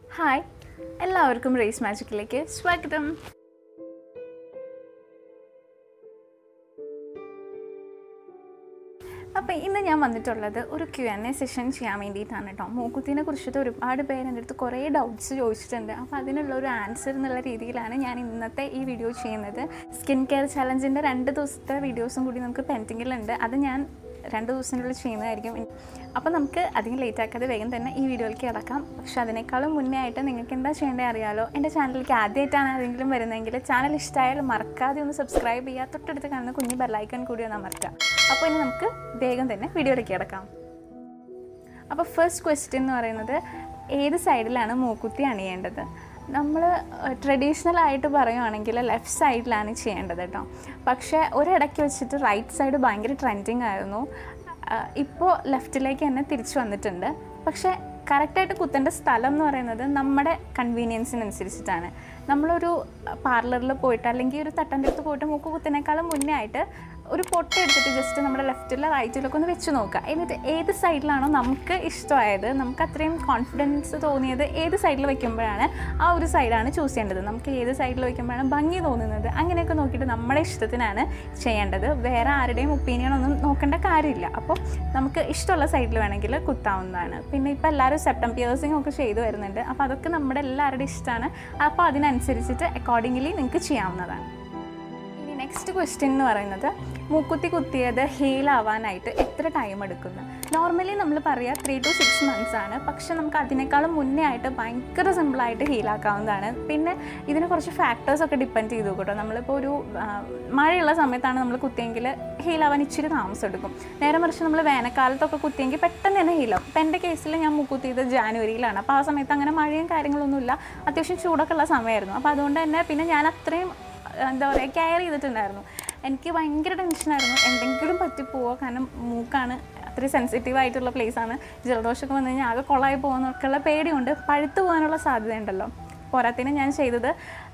hi എല്ലാവർക്കും raise മാജിക്കിലേക്ക് സ്വാഗതം അപ്പോൾ ഇന്ന് ഞാൻ വന്നിട്ടുള്ളത് ഒരു ക്യു എൻ എ സെഷൻ ചെയ്യാൻ വേണ്ടിയിട്ടാണ് കേട്ടോ മൂക്കുത്തിനെ കുറിച്ചിട്ട് ഒരുപാട് പേര് എൻ്റെ അടുത്ത് കുറേ ഡൗട്ട്സ് ചോദിച്ചിട്ടുണ്ട് അപ്പോൾ അതിനുള്ള ഒരു ആൻസർ എന്നുള്ള രീതിയിലാണ് ഞാൻ ഇന്നത്തെ ഈ വീഡിയോ ചെയ്യുന്നത് സ്കിൻ കെയർ ചലഞ്ചിൻ്റെ രണ്ട് ദിവസത്തെ വീഡിയോസും കൂടി നമുക്ക് പെൻഡിങ്ങിലുണ്ട് അത് ഞാൻ രണ്ട് ദിവസത്തിനുള്ളിൽ ചെയ്യുന്നതായിരിക്കും അപ്പോൾ നമുക്ക് അധികം ലേറ്റ് ആക്കാതെ വേഗം തന്നെ ഈ വീഡിയോയിലേക്ക് കിടക്കാം പക്ഷേ അതിനേക്കാളും മുന്നേ ആയിട്ട് നിങ്ങൾക്ക് എന്താ ചെയ്യേണ്ടത് അറിയാലോ എൻ്റെ ചാനലിലേക്ക് ആദ്യമായിട്ടാണ് ആരെങ്കിലും വരുന്നതെങ്കിൽ ചാനൽ ഇഷ്ടമായാൽ മറക്കാതെ ഒന്ന് സബ്സ്ക്രൈബ് ചെയ്യുക തൊട്ടടുത്ത് കാണുന്ന കുഞ്ഞ് ബെല്ലൈക്കൺ കൂടി ഒന്ന് അമർത്തുക അപ്പോൾ ഇനി നമുക്ക് വേഗം തന്നെ വീഡിയോയിലേക്ക് കിടക്കാം അപ്പോൾ ഫസ്റ്റ് ക്വസ്റ്റ്യൻ എന്ന് പറയുന്നത് ഏത് സൈഡിലാണ് മൂക്കുത്തി അണിയേണ്ടത് നമ്മൾ ട്രഡീഷണൽ ആയിട്ട് പറയുവാണെങ്കിൽ ലെഫ്റ്റ് സൈഡിലാണ് ചെയ്യേണ്ടത് കേട്ടോ പക്ഷേ ഒരിടയ്ക്ക് വെച്ചിട്ട് റൈറ്റ് സൈഡ് ഭയങ്കര ട്രെൻഡിങ് ആയിരുന്നു ഇപ്പോൾ ലെഫ്റ്റിലേക്ക് തന്നെ തിരിച്ചു വന്നിട്ടുണ്ട് പക്ഷേ കറക്റ്റായിട്ട് കുത്തേണ്ട സ്ഥലം എന്ന് പറയുന്നത് നമ്മുടെ കൺവീനിയൻസിനനുസരിച്ചിട്ടാണ് നമ്മളൊരു പാർലറിൽ പോയിട്ട് അല്ലെങ്കിൽ ഒരു തട്ടൻ്റെ അടുത്ത് പോയിട്ട് മൂക്ക് കുത്തിനേക്കാളും മുന്നേ ആയിട്ട് ഒരു പൊട്ട എടുത്തിട്ട് ജസ്റ്റ് നമ്മുടെ ലെഫ്റ്റിലോ റൈറ്റിലൊക്കെ ഒന്ന് വെച്ച് നോക്കുക എന്നിട്ട് ഏത് സൈഡിലാണോ നമുക്ക് ഇഷ്ടമായത് നമുക്ക് അത്രയും കോൺഫിഡൻസ് തോന്നിയത് ഏത് സൈഡിൽ വെക്കുമ്പോഴാണ് ആ ഒരു സൈഡാണ് ചൂസ് ചെയ്യേണ്ടത് നമുക്ക് ഏത് സൈഡിൽ വെക്കുമ്പോഴാണ് ഭംഗി തോന്നുന്നത് അങ്ങനെയൊക്കെ നോക്കിയിട്ട് നമ്മുടെ ഇഷ്ടത്തിനാണ് ചെയ്യേണ്ടത് വേറെ ആരുടെയും ഒപ്പീനിയൻ ഒന്നും നോക്കേണ്ട കാര്യമില്ല അപ്പോൾ നമുക്ക് ഇഷ്ടമുള്ള സൈഡിൽ വേണമെങ്കിൽ കുത്താവുന്നതാണ് പിന്നെ ഇപ്പോൾ എല്ലാവരും സെപ്റ്റം പിയേഴ്സിംഗ് ഒക്കെ ചെയ്തു വരുന്നുണ്ട് അപ്പോൾ അതൊക്കെ നമ്മുടെ എല്ലാവരുടെയും ഇഷ്ടമാണ് അപ്പോൾ അതിനനുസരിച്ചിട്ട് അക്കോർഡിംഗ്ലി നിങ്ങൾക്ക് ചെയ്യാവുന്നതാണ് ഇനി നെക്സ്റ്റ് ക്വസ്റ്റ്യൻ എന്ന് പറയുന്നത് മൂക്കുത്തി കുത്തിയത് ഹീൽ ആവാനായിട്ട് എത്ര ടൈം എടുക്കുന്നു നോർമലി നമ്മൾ പറയുക ത്രീ ടു സിക്സ് മന്ത്സ് ആണ് പക്ഷെ നമുക്ക് അതിനേക്കാളും മുന്നേ ആയിട്ട് ഭയങ്കര സിമ്പിളായിട്ട് ഹീലാക്കാവുന്നതാണ് പിന്നെ ഇതിന് കുറച്ച് ഫാക്ടേഴ്സ് ഒക്കെ ഡിപ്പെൻഡ് ചെയ്തു കേട്ടോ നമ്മളിപ്പോൾ ഒരു ആ, മഴയുള്ള സമയത്താണ് നമ്മൾ കുത്തിയെങ്കിൽ ഹീലാവാൻ ഇച്ചിരി താമസം എടുക്കും നേരെ മറിച്ച് നമ്മൾ വേനൽക്കാലത്തൊക്കെ കുത്തിയെങ്കിൽ പെട്ടെന്ന് തന്നെ ഹീലാവും ഇപ്പം എൻ്റെ കേസിൽ ഞാൻ മൂക്കുത്തിയത് ജാനുവരിയിലാണ് അപ്പോൾ ആ സമയത്ത് അങ്ങനെ മഴയും കാര്യങ്ങളൊന്നുമില്ല അത്യാവശ്യം ചൂടൊക്കെ ഉള്ള സമയമായിരുന്നു അപ്പോൾ അതുകൊണ്ട് തന്നെ പിന്നെ ഞാൻ അത്രയും എന്താ പറയുക കെയർ ചെയ്തിട്ടുണ്ടായിരുന്നു എനിക്ക് ഭയങ്കര ടെൻഷനായിരുന്നു എന്തെങ്കിലും പറ്റിപ്പോവോ കാരണം മൂക്കാണ് അത്രയും സെൻസിറ്റീവ് ആയിട്ടുള്ള പ്ലേസാണ് ജലദോഷമൊക്കെ വന്നു കഴിഞ്ഞാൽ ആകെ കൊളായി പോകുന്നൊക്കെയുള്ള പേടിയുണ്ട് പഴുത്തു പോകാനുള്ള സാധ്യതയുണ്ടല്ലോ പോരാത്തിന് ഞാൻ ചെയ്തത്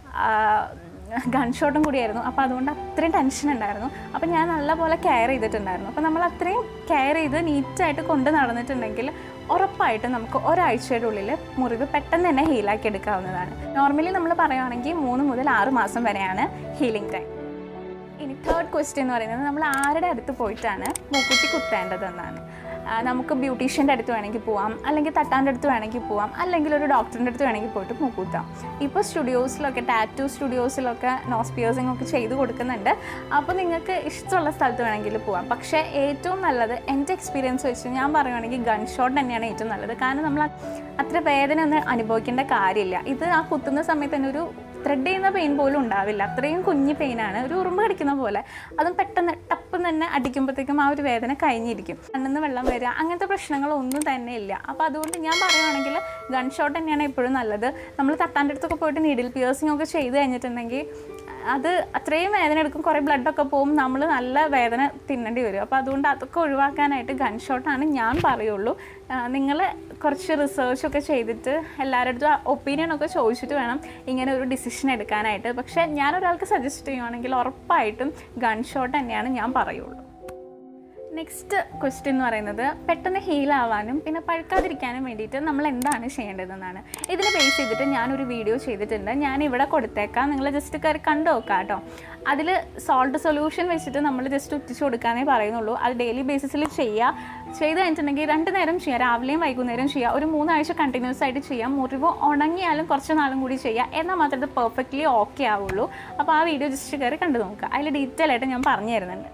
ഗൺ ഷോട്ടും കൂടിയായിരുന്നു അപ്പോൾ അതുകൊണ്ട് അത്രയും ടെൻഷൻ ഉണ്ടായിരുന്നു അപ്പോൾ ഞാൻ നല്ലപോലെ കെയർ ചെയ്തിട്ടുണ്ടായിരുന്നു അപ്പോൾ നമ്മൾ അത്രയും കെയർ ചെയ്ത് നീറ്റായിട്ട് കൊണ്ട് നടന്നിട്ടുണ്ടെങ്കിൽ ഉറപ്പായിട്ടും നമുക്ക് ഒരാഴ്ചയുടെ ഉള്ളിൽ മുറിവ് പെട്ടെന്ന് തന്നെ ഹീലാക്കി എടുക്കാവുന്നതാണ് നോർമലി നമ്മൾ പറയുകയാണെങ്കിൽ മൂന്ന് മുതൽ ആറ് മാസം വരെയാണ് ഹീലിംഗ് ടൈം ഇനി തേർഡ് ക്വസ്റ്റ്യൻ എന്ന് പറയുന്നത് നമ്മൾ ആരുടെ അടുത്ത് പോയിട്ടാണ് മൂക്കുത്തി കുത്തേണ്ടതെന്നാണ് ആ, നമുക്ക് ബ്യൂട്ടീഷ്യൻ്റെ അടുത്ത് വേണമെങ്കിൽ പോവാം അല്ലെങ്കിൽ തട്ടാൻ്റെ അടുത്ത് വേണമെങ്കിൽ പോവാം അല്ലെങ്കിൽ ഒരു ഡോക്ടറിൻ്റെ അടുത്ത് വേണമെങ്കിൽ പോയിട്ട് മൂക്കുത്താം ഇപ്പോൾ സ്റ്റുഡിയോസിലൊക്കെ ടാറ്റു സ്റ്റുഡിയോസിലൊക്കെ നോസ് പിയേഴ്സിംഗ് ഒക്കെ ചെയ്ത് കൊടുക്കുന്നുണ്ട് അപ്പോൾ നിങ്ങൾക്ക് ഇഷ്ടമുള്ള സ്ഥലത്ത് വേണമെങ്കിൽ പോവാം പക്ഷേ ഏറ്റവും നല്ലത് എൻ്റെ എക്സ്പീരിയൻസ് വെച്ച് ഞാൻ പറയുകയാണെങ്കിൽ ഗൺ ഷോട്ട് തന്നെയാണ് ഏറ്റവും നല്ലത് കാരണം നമ്മൾ അത്ര വേദന ഒന്നും അനുഭവിക്കേണ്ട കാര്യമില്ല ഇത് ആ കുത്തുന്ന സമയത്ത് തന്നെ ഒരു ത്രെഡ് ചെയ്യുന്ന പെയിൻ പോലും ഉണ്ടാവില്ല അത്രയും കുഞ്ഞ് പെയിനാണ് ഒരു ഉറുമ്പ് കടിക്കുന്ന പോലെ അതും പെട്ടെന്ന് ടപ്പം തന്നെ അടിക്കുമ്പോഴത്തേക്കും ആ ഒരു വേദന കഴിഞ്ഞിരിക്കും കണ്ണിന്ന് വെള്ളം വരിക അങ്ങനത്തെ പ്രശ്നങ്ങളൊന്നും തന്നെ ഇല്ല അപ്പോൾ അതുകൊണ്ട് ഞാൻ പറയുവാണെങ്കിൽ ഗൺ ഷോട്ട് തന്നെയാണ് എപ്പോഴും നല്ലത് നമ്മൾ തട്ടാൻ്റെ അടുത്തൊക്കെ പോയിട്ട് നീഡിൽ പിയേഴ്സിംഗ് ഒക്കെ ചെയ്ത് കഴിഞ്ഞിട്ടുണ്ടെങ്കിൽ അത് അത്രയും വേദന എടുക്കും കുറേ ബ്ലഡൊക്കെ പോകും നമ്മൾ നല്ല വേദന തിന്നേണ്ടി വരും അപ്പോൾ അതുകൊണ്ട് അതൊക്കെ ഒഴിവാക്കാനായിട്ട് ഗൺ ഷോട്ടാണ് ഞാൻ പറയുള്ളൂ നിങ്ങൾ കുറച്ച് റിസർച്ചൊക്കെ ചെയ്തിട്ട് എല്ലാവരുടെ അടുത്തും ഒപ്പീനിയൻ ഒക്കെ ചോദിച്ചിട്ട് വേണം ഇങ്ങനെ ഒരു ഡിസിഷൻ എടുക്കാനായിട്ട് പക്ഷേ ഞാൻ ഒരാൾക്ക് സജസ്റ്റ് ചെയ്യുവാണെങ്കിൽ ഉറപ്പായിട്ടും ഗൺ ഷോട്ട് തന്നെയാണ് ഞാൻ പറയുള്ളൂ നെക്സ്റ്റ് ക്വസ്റ്റ്യൻ എന്ന് പറയുന്നത് പെട്ടെന്ന് ഹീൽ ആവാനും പിന്നെ പഴുക്കാതിരിക്കാനും വേണ്ടിയിട്ട് നമ്മൾ എന്താണ് ചെയ്യേണ്ടതെന്നാണ് ഇതിനെ ബേസ് ചെയ്തിട്ട് ഞാനൊരു വീഡിയോ ചെയ്തിട്ടുണ്ട് ഞാൻ ഇവിടെ കൊടുത്തേക്കാം നിങ്ങൾ ജസ്റ്റ് കയറി കണ്ടു നോക്കാം കേട്ടോ അതിൽ സോൾട്ട് സൊല്യൂഷൻ വെച്ചിട്ട് നമ്മൾ ജസ്റ്റ് ഉറ്റിച്ച് കൊടുക്കാനേ പറയുന്നുള്ളൂ അത് ഡെയിലി ബേസിസിൽ ചെയ്യുക ചെയ്ത് കഴിഞ്ഞിട്ടുണ്ടെങ്കിൽ രണ്ട് നേരം ചെയ്യുക രാവിലെയും വൈകുന്നേരം ചെയ്യുക ഒരു മൂന്നാഴ്ച കണ്ടിന്യൂസ് ആയിട്ട് ചെയ്യാം മുറിവ് ഉണങ്ങിയാലും കുറച്ച് നാളും കൂടി ചെയ്യുക എന്നാൽ മാത്രമേ ഇത് പെർഫെക്റ്റ്ലി ഓക്കെ ആവുള്ളൂ അപ്പോൾ ആ വീഡിയോ ജസ്റ്റ് കയറി കണ്ടു നോക്കുക അതിൽ ഡീറ്റെയിൽ ആയിട്ട് ഞാൻ പറഞ്ഞു തരുന്നുണ്ട്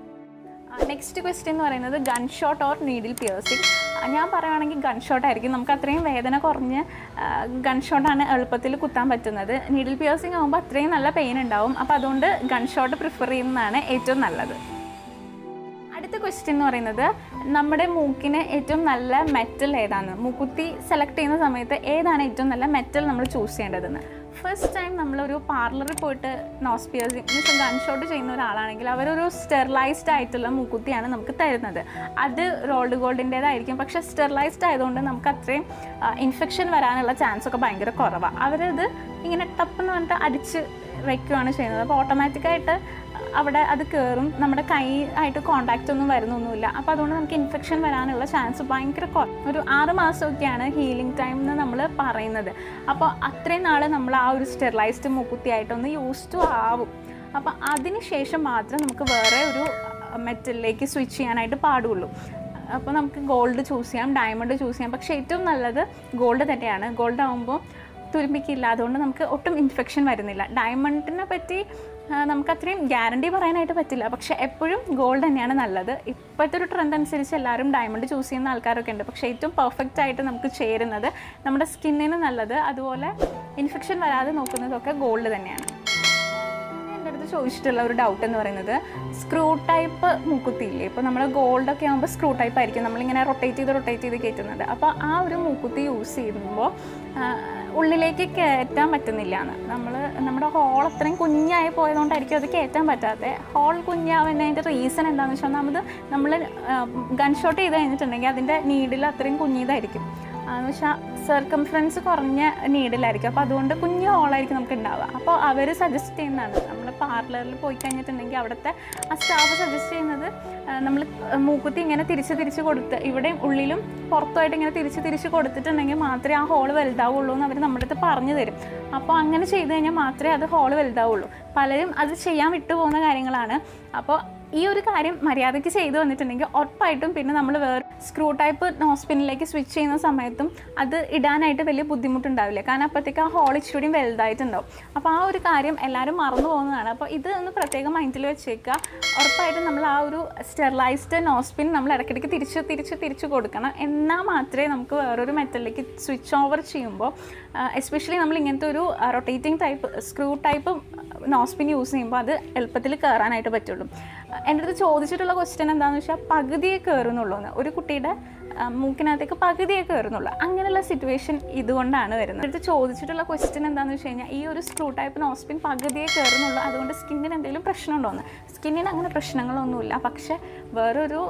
നെക്സ്റ്റ് ക്വസ്റ്റ്യൻ എന്ന് പറയുന്നത് gun shot or needle piercing ഞാൻ പറയുവാണെങ്കിൽ ഗൺ ഷോട്ട് ആയിരിക്കും നമുക്ക് അത്രയും വേദന കുറഞ്ഞ് ഗൺ ഷോട്ടാണ് എളുപ്പത്തിൽ കുത്താൻ പറ്റുന്നത് നീഡിൽ പിയേഴ്സിങ് ആകുമ്പോൾ അത്രയും നല്ല പെയിൻ ഉണ്ടാവും അപ്പോൾ അതുകൊണ്ട് ഗൺ ഷോട്ട് പ്രിഫർ ചെയ്യുന്നതാണ് ഏറ്റവും നല്ലത് അടുത്ത ക്വസ്റ്റ്യൻ എന്ന് പറയുന്നത് നമ്മുടെ മൂക്കിന് ഏറ്റവും നല്ല മെറ്റൽ ഏതാണ് മൂക്കുത്തി സെലക്ട് ചെയ്യുന്ന സമയത്ത് ഏതാണ് ഏറ്റവും നല്ല മെറ്റൽ നമ്മൾ ചൂസ് ചെയ്യേണ്ടതെന്ന് ഫസ്റ്റ് ടൈം നമ്മളൊരു പാർലറിൽ പോയിട്ട് nose piercing means gun shot ചെയ്യുന്ന ഒരാളാണെങ്കിൽ അവരൊരു സ്റ്റെറിലൈസ്ഡ് ആയിട്ടുള്ള മൂക്കുത്തിയാണ് നമുക്ക് തരുന്നത് അത് റോൾഡ് ഗോൾഡിൻ്റേതായിരിക്കും പക്ഷേ സ്റ്റെറിലൈസ്ഡ് ആയതുകൊണ്ട് നമുക്ക് അത്രയും ഇൻഫെക്ഷൻ വരാനുള്ള ചാൻസ് ഒക്കെ ഭയങ്കര കുറവാണ് അവരത് ഇങ്ങനെ ടപ്പെന്ന് പറഞ്ഞിട്ട് അടിച്ച് വയ്ക്കുകയാണ് ചെയ്യുന്നത് അപ്പോൾ ഓട്ടോമാറ്റിക്കായിട്ട് അവിടെ അത് കയറും നമ്മുടെ കൈ ആയിട്ട് കോണ്ടാക്റ്റ് ഒന്നും വരുന്നൊന്നുമില്ല അപ്പോൾ അതുകൊണ്ട് നമുക്ക് ഇൻഫെക്ഷൻ വരാനുള്ള ചാൻസ് ഭയങ്കര കുറ ഒരു ആറ് മാസമൊക്കെയാണ് ഹീലിംഗ് ടൈം എന്ന് നമ്മൾ പറയുന്നത് അപ്പോൾ അത്രയും നാൾ നമ്മൾ ആ ഒരു സ്റ്റെറിലൈസ്ഡ് മൂക്കുത്തിയായിട്ടൊന്ന് യൂസ് ടു ആവും അപ്പോൾ അതിന് ശേഷം മാത്രം നമുക്ക് വേറെ ഒരു മെറ്റലിലേക്ക് സ്വിച്ച് ചെയ്യാനായിട്ട് പാടുള്ളൂ അപ്പോൾ നമുക്ക് ഗോൾഡ് ചൂസ് ചെയ്യാം ഡയമണ്ട് ചൂസ് ചെയ്യാം പക്ഷേ ഏറ്റവും നല്ലത് ഗോൾഡ് തന്നെയാണ് ഗോൾഡ് ആകുമ്പോൾ തുരുമ്പിക്കില്ല അതുകൊണ്ട് നമുക്ക് ഒട്ടും ഇൻഫെക്ഷൻ വരുന്നില്ല ഡയമണ്ടിനെ പറ്റി ആ, നമുക്ക് അത്രയും ഗ്യാരണ്ടി പറയാനായിട്ട് പറ്റില്ല പക്ഷെ എപ്പോഴും ഗോൾഡ് തന്നെയാണ് നല്ലത് ഇപ്പോഴത്തെ ഒരു ട്രെൻഡ് അനുസരിച്ച് എല്ലാവരും ഡയമണ്ട് ചൂസ് ചെയ്യുന്ന ആൾക്കാരൊക്കെ ഉണ്ട് പക്ഷേ ഏറ്റവും പെർഫെക്റ്റ് ആയിട്ട് നമുക്ക് ചേരുന്നത് നമ്മുടെ സ്കിന്നിന് നല്ലത് അതുപോലെ ഇൻഫെക്ഷൻ വരാതെ നോക്കുന്നതൊക്കെ ഗോൾഡ് തന്നെയാണ് എൻ്റെ അടുത്ത് ചോദിച്ചിട്ടുള്ള ഒരു ഡൗട്ട് എന്ന് പറയുന്നത് സ്ക്രൂ ടൈപ്പ് മൂക്കുത്തിയില്ലേ ഇപ്പോൾ നമ്മൾ ഗോൾഡ് ഒക്കെ ആകുമ്പോൾ സ്ക്രൂ ടൈപ്പ് ആയിരിക്കും നമ്മളിങ്ങനെ റൊട്ടേറ്റ് ചെയ്ത് റൊട്ടേറ്റ് ചെയ്ത് കയറ്റുന്നത് അപ്പോൾ ആ ഒരു മൂക്കുത്തി യൂസ് ചെയ്യുമ്പോൾ ആ, ഉള്ളിലേക്ക് കയറ്റാൻ പറ്റുന്നില്ല എന്ന് നമ്മൾ നമ്മുടെ ഹോൾ അത്രയും കുഞ്ഞായി പോയതുകൊണ്ടായിരിക്കും അത് കയറ്റാൻ പറ്റാത്തത് ഹോൾ കുഞ്ഞാവുന്നതിൻ്റെ റീസൺ എന്താണെന്ന് വെച്ചാൽ ഒന്നാമത് നമ്മൾ ഗൺ ഷോട്ട് ചെയ്ത് കഴിഞ്ഞിട്ടുണ്ടെങ്കിൽ അതിൻ്റെ നീഡിൽ അത്രയും കുഞ്ഞിതായിരിക്കും എന്ന് വെച്ചാൽ സർക്കംഫറൻസ് കുറഞ്ഞ നീഡിലായിരിക്കും അപ്പോൾ അതുകൊണ്ട് കുഞ്ഞു ഹോളായിരിക്കും നമുക്ക് ഉണ്ടാവുക അപ്പോൾ അവർ സജസ്റ്റ് ചെയ്യുന്നതാണ് നമ്മൾ പാർലറിൽ പോയി കഴിഞ്ഞിട്ടുണ്ടെങ്കിൽ അവിടുത്തെ ആ സ്റ്റാഫ് സജസ്റ്റ് ചെയ്യുന്നത് നമ്മൾ മൂക്കുത്തി ഇങ്ങനെ തിരിച്ച് തിരിച്ച് കൊടുത്ത് ഇവിടെയും ഉള്ളിലും പുറത്തുമായിട്ട് ഇങ്ങനെ തിരിച്ച് തിരിച്ച് കൊടുത്തിട്ടുണ്ടെങ്കിൽ മാത്രമേ ആ ഹോൾ വലുതാവുള്ളൂ എന്ന് അവർ നമ്മുടെ അടുത്ത് പറഞ്ഞു തരും അപ്പോൾ അങ്ങനെ ചെയ്ത് കഴിഞ്ഞാൽ മാത്രമേ അത് ഹോൾ വലുതാവുള്ളൂ പലരും അത് ചെയ്യാൻ വിട്ടുപോകുന്ന കാര്യങ്ങളാണ് അപ്പോൾ ഈ ഒരു കാര്യം മര്യാദയ്ക്ക് ചെയ്തു വന്നിട്ടുണ്ടെങ്കിൽ ഉറപ്പായിട്ടും പിന്നെ നമ്മൾ വേറെ സ്ക്രൂ ടൈപ്പ് നോസ്പിന്നിലേക്ക് സ്വിച്ച് ചെയ്യുന്ന സമയത്തും അത് ഇടാനായിട്ട് വലിയ ബുദ്ധിമുട്ടുണ്ടാവില്ല കാരണം അപ്പോഴത്തേക്ക് ആ ഹോൾ ഇച്ചിരി വലുതായിട്ടുണ്ടാവും അപ്പോൾ ആ ഒരു കാര്യം എല്ലാവരും മറന്നു പോകുന്നതാണ് അപ്പോൾ ഇത് ഒന്ന് പ്രത്യേകം മൈൻഡിൽ വെച്ചേക്കുക ഉറപ്പായിട്ടും നമ്മൾ ആ ഒരു സ്റ്റെറിലൈസ്ഡ് നോസ്പിൻ നമ്മൾ ഇടയ്ക്കിടയ്ക്ക് തിരിച്ച് തിരിച്ച് തിരിച്ച് കൊടുക്കണം എന്നാൽ മാത്രമേ നമുക്ക് വേറൊരു മെറ്റലിലേക്ക് സ്വിച്ച് ഓവർ ചെയ്യുമ്പോൾ എസ്പെഷ്യലി നമ്മൾ ഇങ്ങനത്തെ ഒരു rotating type screw type nose pin use ചെയ്യുമ്പോൾ അത് എളുപ്പത്തിൽ കയറാനായിട്ട് പറ്റുള്ളൂ എൻ്റെ അടുത്ത് ചോദിച്ചിട്ടുള്ള ക്വസ്റ്റ്യൻ എന്താണെന്ന് വെച്ചാൽ പകുതിയെ കയറുന്നുള്ളൂ എന്ന് ഒരു കുട്ടിയുടെ ആ, മൂക്കിനകത്തേക്ക് പകുതിയെ കയറുന്നുള്ളൂ അങ്ങനെയുള്ള സിറ്റുവേഷൻ ഇതുകൊണ്ടാണ് വരുന്നത് അടുത്ത് ചോദിച്ചിട്ടുള്ള ക്വസ്റ്റ്യൻ എന്താണെന്ന് വെച്ച് കഴിഞ്ഞാൽ ഈ ഒരു സ്ക്രൂ ടൈപ്പ് നോസ്പിൻ പകുതിയെ കയറുന്നുള്ളൂ അതുകൊണ്ട് സ്കിന്നിന് എന്തെങ്കിലും പ്രശ്നമുണ്ടോയെന്ന് സ്കിന്നിന് അങ്ങനെ പ്രശ്നങ്ങളൊന്നുമില്ല പക്ഷേ വേറൊരു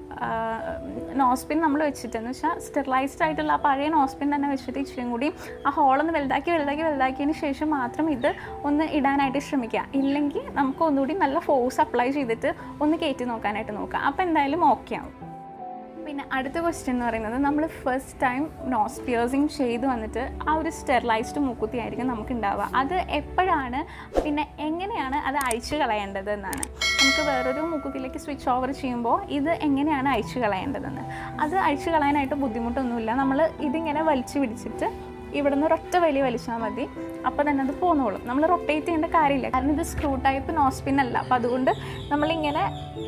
നോസ്പിൻ നമ്മൾ വെച്ചിട്ട് എന്ന് വെച്ചാൽ സ്റ്റെറിലൈസ്ഡ് ആയിട്ടുള്ള ആ പഴയ നോസ്പിൻ തന്നെ വെച്ചിട്ട് ഇച്ചിരിയും കൂടി ആ ഹോളൊന്ന് വലുതാക്കി വലുതാക്കി വലുതാക്കിയതിന് ശേഷം മാത്രം ഇത് ഒന്ന് ഇടാനായിട്ട് ശ്രമിക്കുക ഇല്ലെങ്കിൽ നമുക്ക് ഒന്നുകൂടി നല്ല ഫോഴ്സ് അപ്ലൈ ചെയ്തിട്ട് ഒന്ന് കയറ്റി നോക്കാനായിട്ട് നോക്കാം അപ്പോൾ എന്തായാലും ഓക്കെ ആവും പിന്നെ അടുത്ത ക്വസ്റ്റ്യൻ എന്ന് പറയുന്നത് നമ്മൾ ഫസ്റ്റ് ടൈം നോസ് പിയേഴ്സിങ് ചെയ്ത് വന്നിട്ട് ആ ഒരു സ്റ്റെറിലൈസ്ഡ് മൂക്കുത്തി ആയിരിക്കും നമുക്ക് ഉണ്ടാവുക അത് എപ്പോഴാണ് പിന്നെ എങ്ങനെയാണ് അത് അഴിച്ചു കളയേണ്ടത് എന്നാണ് നമുക്ക് വേറൊരു മൂക്കുത്തിലേക്ക് സ്വിച്ച് ഓവർ ചെയ്യുമ്പോൾ ഇത് എങ്ങനെയാണ് അഴിച്ചു കളയേണ്ടതെന്ന് അത് അഴിച്ചു കളയാനായിട്ട് ബുദ്ധിമുട്ടൊന്നുമില്ല നമ്മൾ ഇതിങ്ങനെ വലിച്ചു പിടിച്ചിട്ട് ഇവിടെ നിന്ന് ഒരൊറ്റ വലി വലിച്ചാൽ മതി അപ്പോൾ തന്നെ അത് പോന്നോളും നമ്മൾ റൊട്ടേറ്റ് ചെയ്യേണ്ട കാര്യമില്ല കാരണം ഇത് സ്ക്രൂ ടൈപ്പ് നോസ്പിൻ അല്ല അപ്പോൾ അതുകൊണ്ട് നമ്മളിങ്ങനെ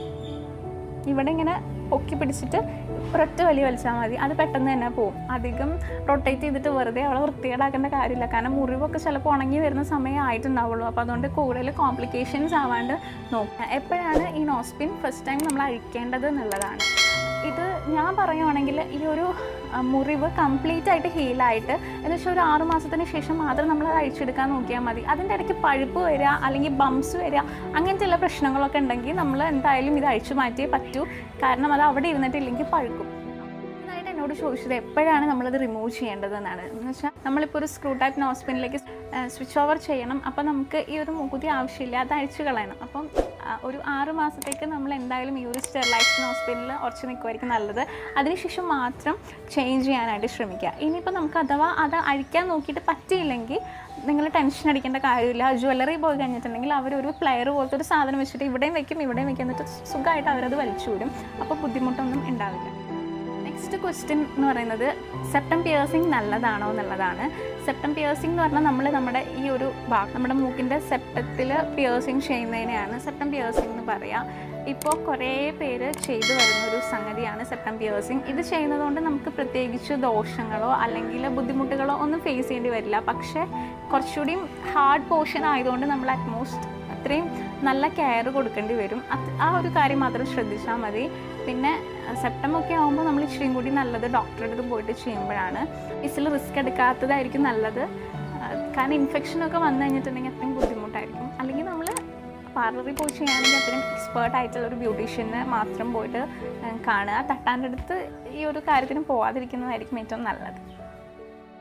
ഇവിടെ ഇങ്ങനെ പൊക്കി പിടിച്ചിട്ട് ഒരൊറ്റ വലി വലിച്ചാൽ മതി അത് പെട്ടെന്ന് തന്നെ പോകും അധികം റൊട്ടേറ്റ് ചെയ്തിട്ട് വെറുതെ അവളെ വൃത്തികേടാക്കേണ്ട കാര്യമില്ല കാരണം മുറിവൊക്കെ ചിലപ്പോൾ ഉണങ്ങി വരുന്ന സമയം ആയിട്ടുണ്ടാവുള്ളൂ അപ്പോൾ അതുകൊണ്ട് കൂടുതൽ കോംപ്ലിക്കേഷൻസ് ആവാണ്ട് നോക്കുക എപ്പോഴാണ് ഈ നോസ്പിൻ ഫസ്റ്റ് ടൈം നമ്മൾ അഴിക്കേണ്ടത് എന്നുള്ളതാണ് ഇത് ഞാൻ പറയുവാണെങ്കിൽ ഈ ഒരു ആ, മുറിവ് കംപ്ലീറ്റ് ആയിട്ട് ഹീലായിട്ട് എന്ന് വെച്ചാൽ ഒരു ആറു മാസത്തിന് ശേഷം മാത്രം നമ്മൾ അത് അഴിച്ചെടുക്കാൻ നോക്കിയാൽ മതി അതിൻ്റെ ഇടയ്ക്ക് പഴുപ്പ് വരിക അല്ലെങ്കിൽ ബംസ് വരിക അങ്ങനത്തെ ഉള്ള പ്രശ്നങ്ങളൊക്കെ ഉണ്ടെങ്കിൽ നമ്മൾ എന്തായാലും ഇത് അഴിച്ചു മാറ്റിയേ പറ്റൂ കാരണം അത് അവിടെ ഇരുന്നിട്ടില്ലെങ്കിൽ പഴുക്കും ഇതായിട്ട് എന്നോട് ചോദിച്ചത് എപ്പോഴാണ് നമ്മളത് റിമൂവ് ചെയ്യേണ്ടത് എന്നാണ് എന്ന് വെച്ചാൽ നമ്മളിപ്പോൾ ഒരു സ്ക്രൂ ടൈപ്പ് നോസ്പിനിലേക്ക് സ്വിച്ച് ഓവർ ചെയ്യണം അപ്പോൾ നമുക്ക് ഈ ഒരു മൂക്കുത്തി ആവശ്യമില്ല അത് അഴിച്ചു കളയണം അപ്പം ആ, ഒരു ആറ് മാസത്തേക്ക് നമ്മൾ എന്തായാലും ഈ ഒരു സ്റ്റെറിലൈസ്ഡ് നോസ്പിനിൽ ഉറച്ചു നിൽക്കുമായിരിക്കും നല്ലത് അതിനുശേഷം മാത്രം ചേഞ്ച് ചെയ്യാനായിട്ട് ശ്രമിക്കുക ഇനിയിപ്പോൾ നമുക്ക് അഥവാ അത് അഴിക്കാൻ നോക്കിയിട്ട് പറ്റിയില്ലെങ്കിൽ നിങ്ങൾ ടെൻഷൻ അടിക്കേണ്ട കാര്യമില്ല ജ്വല്ലറി പോയി കഴിഞ്ഞിട്ടുണ്ടെങ്കിൽ അവരൊരു പ്ലെയർ പോലത്തെ ഒരു സാധനം വെച്ചിട്ട് ഇവിടെയും വെക്കും ഇവിടെയും വെക്കും എന്നിട്ട് സുഖമായിട്ട് അവരത് വലിച്ചു വരും അപ്പോൾ ബുദ്ധിമുട്ടൊന്നും ഉണ്ടാവില്ല നെക്സ്റ്റ് ക്വസ്റ്റ്യൻ എന്ന് പറയുന്നത് സെപ്റ്റം പിയേഴ്സിങ് നല്ലതാണോ എന്നുള്ളതാണ് സെപ്റ്റം പിയേഴ്സിംഗ് എന്ന് പറഞ്ഞാൽ നമ്മൾ നമ്മുടെ ഈ ഒരു ഭാഗം നമ്മുടെ മൂക്കിൻ്റെ സെപ്റ്റത്തിൽ പിയേഴ്സിങ് ചെയ്യുന്നതിനെയാണ് സെപ്റ്റം പിയേഴ്സിംഗ് എന്ന് പറയുക ഇപ്പോൾ കുറേ പേര് ചെയ്തു വരുന്ന ഒരു സംഗതിയാണ് സെപ്റ്റം പിയേഴ്സിംഗ് ഇത് ചെയ്യുന്നതുകൊണ്ട് നമുക്ക് പ്രത്യേകിച്ച് ദോഷങ്ങളോ അല്ലെങ്കിൽ ബുദ്ധിമുട്ടുകളോ ഒന്നും ഫേസ് ചെയ്യേണ്ടി വരില്ല പക്ഷേ കുറച്ചുകൂടിയും ഹാർഡ് പോർഷൻ ആയതുകൊണ്ട് നമ്മൾ അറ്റ്മോസ്റ്റ് അത്രയും നല്ല കെയർ കൊടുക്കേണ്ടി വരും അത് ആ ഒരു കാര്യം മാത്രം ശ്രദ്ധിച്ചാൽ മതി പിന്നെ സെപ്റ്റം ഒക്കെ ആകുമ്പോൾ നമ്മൾ ഇച്ചിരിയും കൂടി നല്ലത് ഡോക്ടറെ അടുത്ത് പോയിട്ട് ചെയ്യുമ്പോഴാണ് ഇതിൽ റിസ്ക് എടുക്കാത്തതായിരിക്കും നല്ലത് ആ, കാരണം ഇൻഫെക്ഷനൊക്കെ വന്നു കഴിഞ്ഞിട്ടുണ്ടെങ്കിൽ അത്രയും ബുദ്ധിമുട്ടായിരിക്കും അല്ലെങ്കിൽ നമ്മൾ പാർലറിൽ പോയി ചെയ്യുകയാണെങ്കിൽ അത്രയും എക്സ്പേർട്ട് ആയിട്ടുള്ള ഒരു ബ്യൂട്ടീഷ്യനെ മാത്രം പോയിട്ട് ആ, കാണുക തട്ടാൻ്റെ അടുത്ത് ഈ ഒരു കാര്യത്തിന് പോവാതിരിക്കുന്നതായിരിക്കും ഏറ്റവും നല്ലത്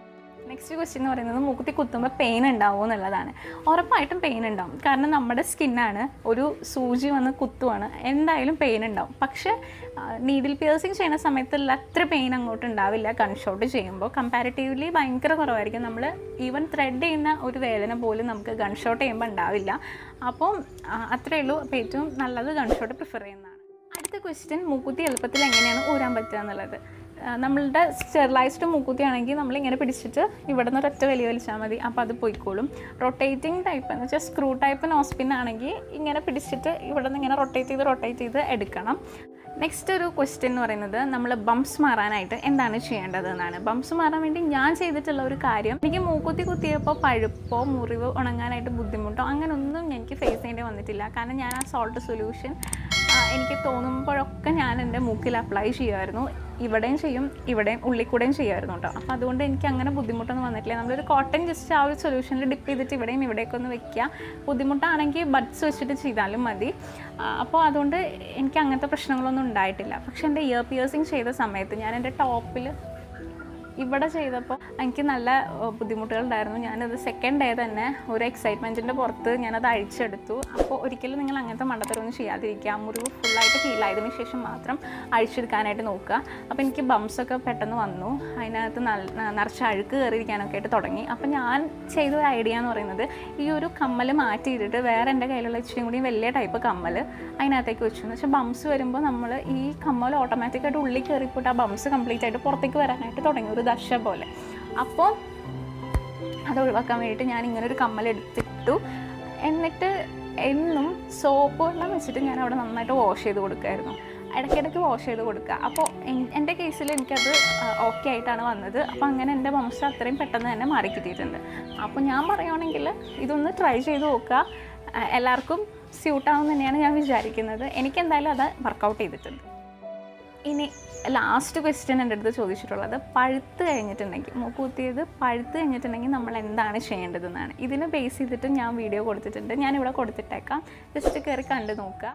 നെക്സ്റ്റ് ക്വസ്റ്റ്യൻ എന്ന് പറയുന്നത് മൂക്കുത്തി കുത്തുമ്പോൾ പെയിൻ ഉണ്ടാവുമോ എന്നുള്ളതാണ് ഉറപ്പായിട്ടും പെയിൻ ഉണ്ടാവും കാരണം നമ്മുടെ സ്കിന്നാണ് ഒരു സൂചി വന്ന് കുത്തുവാണ് എന്തായാലും പെയിൻ ഉണ്ടാവും പക്ഷേ നീഡിൽ പിയേഴ്സിങ് ചെയ്യുന്ന സമയത്തുള്ള അത്ര പെയിൻ അങ്ങോട്ട് ഉണ്ടാവില്ല കൺഷോട്ട് ചെയ്യുമ്പോൾ കമ്പാരിറ്റീവ്ലി ഭയങ്കര കുറവായിരിക്കും നമ്മൾ ഈവൻ ത്രെഡ് ചെയ്യുന്ന ഒരു വേദന പോലും നമുക്ക് ഗൺഷോട്ട് ചെയ്യുമ്പോൾ ഉണ്ടാവില്ല അപ്പം ആ, അത്രയേ ഉള്ളൂ അപ്പോൾ ഏറ്റവും നല്ലത് ഗൺഷോട്ട് പ്രിഫർ ചെയ്യുന്നതാണ് അടുത്ത ക്വസ്റ്റ്യൻ മൂക്കുത്തി എളുപ്പത്തിൽ എങ്ങനെയാണ് ഊരാൻ പറ്റുക എന്നുള്ളത് ആ, നമ്മളുടെ സ്റ്റെറിലൈസ്ഡ് മൂക്കുത്തി ആണെങ്കിൽ നമ്മളിങ്ങനെ പിടിച്ചിട്ട് ഇവിടെ നിന്ന് ഒരൊറ്റ വലിയ വലിച്ചാൽ മതി അപ്പോൾ അത് പോയിക്കോളും റൊട്ടേറ്റിംഗ് ടൈപ്പ് എന്ന് വെച്ചാൽ സ്ക്രൂ ടൈപ്പ് നോസ്പിൻ ആണെങ്കിൽ ഇങ്ങനെ പിടിച്ചിട്ട് ഇവിടെ നിന്ന് ഇങ്ങനെ റൊട്ടേറ്റ് ചെയ്ത് റൊട്ടേറ്റ് ചെയ്ത് എടുക്കണം നെക്സ്റ്റ് ഒരു ക്വസ്റ്റ്യൻ എന്ന് പറയുന്നത് നമ്മൾ ബംപ്സ് മാറാനായിട്ട് എന്താണ് ചെയ്യേണ്ടത് എന്നാണ് ബംപ്സ് മാറാൻ വേണ്ടി ഞാൻ ചെയ്തിട്ടുള്ള ഒരു കാര്യം എനിക്ക് മൂക്കുത്തി കുത്തിയപ്പോൾ പഴുപ്പോ മുറിവോ ഉണങ്ങാനായിട്ട് ബുദ്ധിമുട്ടോ അങ്ങനെ ഒന്നും എനിക്ക് ഫേസ് ചെയ്യേണ്ടി വന്നിട്ടില്ല കാരണം ഞാൻ ആ സോൾട്ട് സൊല്യൂഷൻ എനിക്ക് തോന്നുമ്പോഴൊക്കെ ഞാൻ എൻ്റെ മൂക്കിൽ അപ്ലൈ ചെയ്യുമായിരുന്നു ഇവിടെയും ചെയ്യും ഇവിടെയും ഉള്ളിൽ കൂടെയും ചെയ്യുമായിരുന്നു കേട്ടോ അപ്പോൾ അതുകൊണ്ട് എനിക്ക് അങ്ങനെ ബുദ്ധിമുട്ടൊന്നും വന്നിട്ടില്ല നമ്മളൊരു കോട്ടൺ ജസ്റ്റ് ആ ഒരു സൊല്യൂഷനിൽ ഡിപ്പ് ചെയ്തിട്ട് ഇവിടെയും ഇവിടേക്ക് ഒന്ന് വെക്കുക ബുദ്ധിമുട്ടാണെങ്കിൽ ബഡ്സ് വെച്ചിട്ട് ചെയ്താലും മതി ആ, അപ്പോൾ അതുകൊണ്ട് എനിക്ക് അങ്ങനത്തെ പ്രശ്നങ്ങളൊന്നും ഉണ്ടായിട്ടില്ല പക്ഷെ എൻ്റെ ഇയർ പിയേഴ്സിങ് ചെയ്ത സമയത്ത് ഞാൻ എൻ്റെ ടോപ്പിൽ ഇവിടെ ചെയ്തപ്പോൾ എനിക്ക് നല്ല ഏഹ്, ബുദ്ധിമുട്ടുകളുണ്ടായിരുന്നു ഞാനത് സെക്കൻഡ് ഡേ തന്നെ ഒരു എക്സൈറ്റ്മെൻറ്റിൻ്റെ പുറത്ത് ഞാനത് അഴിച്ചെടുത്തു അപ്പോൾ ഒരിക്കലും നിങ്ങൾ അങ്ങനത്തെ മണ്ടത്തരമൊന്നും ചെയ്യാതിരിക്കുക മുറിവ് ഫുള്ളായിട്ട് ഹീലായതിനു ശേഷം മാത്രം അഴിച്ചെടുക്കാനായിട്ട് നോക്കുക അപ്പോൾ എനിക്ക് ബംസ് ഒക്കെ പെട്ടെന്ന് വന്നു അതിനകത്ത് നല്ല നിറച്ച് അഴുക്ക് കയറിയിരിക്കാനൊക്കെ ആയിട്ട് തുടങ്ങി അപ്പോൾ ഞാൻ ചെയ്ത ഒരു ഐഡിയ എന്ന് പറയുന്നത് ഈ ഒരു കമ്മൽ മാറ്റിയിട്ടിട്ട് വേറെ എൻ്റെ കയ്യിലുള്ള ഇച്ചിരി കൂടി വലിയ ടൈപ്പ് കമ്മൽ അതിനകത്തേക്ക് വെച്ചു എന്ന് വെച്ചാൽ ബംസ് വരുമ്പോൾ നമ്മൾ ഈ കമ്മൽ ഓട്ടോമാറ്റിക്കായിട്ട് ഉള്ളിൽ കയറിപ്പോയിട്ട് ആ ബംസ് കംപ്ലീറ്റ് ആയിട്ട് പുറത്തേക്ക് വരാനായിട്ട് തുടങ്ങി ഒരു ദശ പോലെ അപ്പോൾ അത് ഒഴിവാക്കാൻ വേണ്ടിയിട്ട് ഞാൻ ഇങ്ങനെ ഒരു കമ്മൽ എടുത്തിട്ടു എന്നിട്ട് എന്നും സോപ്പ് വെള്ളം വെച്ചിട്ട് ഞാൻ അവിടെ നന്നായിട്ട് വാഷ് ചെയ്ത് കൊടുക്കുമായിരുന്നു ഇടയ്ക്കിടയ്ക്ക് വാഷ് ചെയ്ത് കൊടുക്കുക അപ്പോൾ എൻ- എൻ്റെ കേസിൽ എനിക്കത് ഓക്കെ ആയിട്ടാണ് വന്നത് അപ്പോൾ അങ്ങനെ എൻ്റെ വംശം അത്രയും പെട്ടെന്ന് തന്നെ മാറി കിട്ടിയിട്ടുണ്ട് അപ്പോൾ ഞാൻ പറയുകയാണെങ്കിൽ ഇതൊന്ന് ട്രൈ ചെയ്ത് നോക്കുക ആ, എല്ലാവർക്കും സ്യൂട്ടാവും തന്നെയാണ് ഞാൻ വിചാരിക്കുന്നത് എനിക്കെന്തായാലും അത് വർക്കൗട്ട് ചെയ്തിട്ടുണ്ട് ഇനി ലാസ്റ്റ് ക്വസ്റ്റ്യൻ എൻ്റെ അടുത്ത് ചോദിച്ചിട്ടുള്ളത് പഴുത്ത് കഴിഞ്ഞിട്ടുണ്ടെങ്കിൽ മൂക്കുത്തിയത് പഴുത്ത് കഴിഞ്ഞിട്ടുണ്ടെങ്കിൽ നമ്മൾ എന്താണ് ചെയ്യേണ്ടതെന്നാണ് ഇതിനെ ബേസ് ചെയ്തിട്ട് ഞാൻ വീഡിയോ കൊടുത്തിട്ടുണ്ട് ഞാനിവിടെ കൊടുത്തിട്ടേക്കാം ജസ്റ്റ് കയറി കണ്ടു നോക്കുക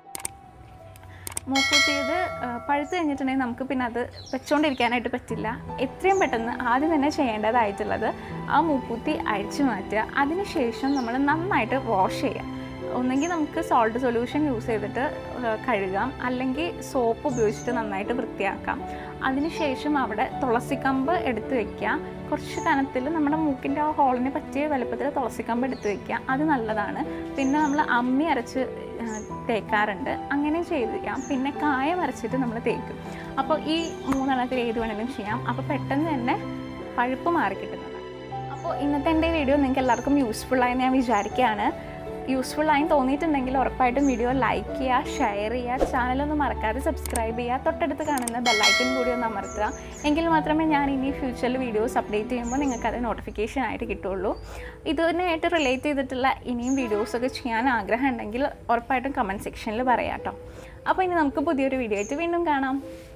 മൂക്കുത്തിയത് ആ, പഴുത്ത് കഴിഞ്ഞിട്ടുണ്ടെങ്കിൽ നമുക്ക് പിന്നെ അത് വെച്ചുകൊണ്ടിരിക്കാനായിട്ട് പറ്റില്ല എത്രയും പെട്ടെന്ന് ആദ്യം തന്നെ ചെയ്യേണ്ടതായിട്ടുള്ളത് ആ മൂക്കുത്തി അഴിച്ചു മാറ്റുക അതിനുശേഷം നമ്മൾ നന്നായിട്ട് വാഷ് ചെയ്യുക ഒന്നെങ്കിൽ നമുക്ക് സോൾട്ട് സൊല്യൂഷൻ യൂസ് ചെയ്തിട്ട് ആ, കഴുകാം അല്ലെങ്കിൽ സോപ്പ് ഉപയോഗിച്ചിട്ട് നന്നായിട്ട് വൃത്തിയാക്കാം അതിനുശേഷം അവിടെ തുളസിക്കമ്പ് എടുത്ത് വെക്കുക കുറച്ച് കനത്തിൽ നമ്മുടെ മൂക്കിൻ്റെ ആ ഹോളിന് പറ്റിയ വലുപ്പത്തിൽ തുളസിക്കമ്പ് എടുത്ത് വെക്കുക അത് നല്ലതാണ് പിന്നെ നമ്മൾ അമ്മി അരച്ച് ആ, തേക്കാറുണ്ട് അങ്ങനെ ചെയ്തിരിക്കാം പിന്നെ കായം അരച്ചിട്ട് നമ്മൾ തേക്കും അപ്പോൾ ഈ മൂന്നെണ്ണത്തിൽ ഏത് വേണമെങ്കിലും ചെയ്യാം അപ്പോൾ പെട്ടെന്ന് തന്നെ പഴുപ്പ് മാറി കിട്ടുന്നതാണ് അപ്പോൾ ഇന്നത്തെ എൻ്റെ വീഡിയോ നിങ്ങൾക്ക് എല്ലാവർക്കും യൂസ്ഫുള്ളായി ഞാൻ വിചാരിക്കുകയാണ് യൂസ്ഫുൾ ആയി തോന്നിയിട്ടുണ്ടെങ്കിൽ ഉറപ്പായിട്ടും വീഡിയോ ലൈക്ക് ചെയ്യുക ഷെയർ ചെയ്യുക ചാനലൊന്നും മറക്കാതെ സബ്സ്ക്രൈബ് ചെയ്യുക തൊട്ടടുത്ത് കാണുന്ന ബെല്ലൈക്കൺ കൂടി ഒന്ന് അമർത്തുക എങ്കിൽ മാത്രമേ ഞാൻ ഇനി ഫ്യൂച്ചറിൽ വീഡിയോസ് അപ്ഡേറ്റ് ചെയ്യുമ്പോൾ നിങ്ങൾക്ക് അത് നോട്ടിഫിക്കേഷൻ ആയിട്ട് കിട്ടുള്ളൂ ഇതിനായിട്ട് റിലേറ്റ് ചെയ്തിട്ടുള്ള ഇനിയും വീഡിയോസൊക്കെ ചെയ്യാൻ ആഗ്രഹം ഉണ്ടെങ്കിൽ ഉറപ്പായിട്ടും കമൻറ്റ് സെക്ഷനിൽ പറയാം കേട്ടോ അപ്പോൾ ഇനി നമുക്ക് പുതിയൊരു വീഡിയോ ആയിട്ട് വീണ്ടും കാണാം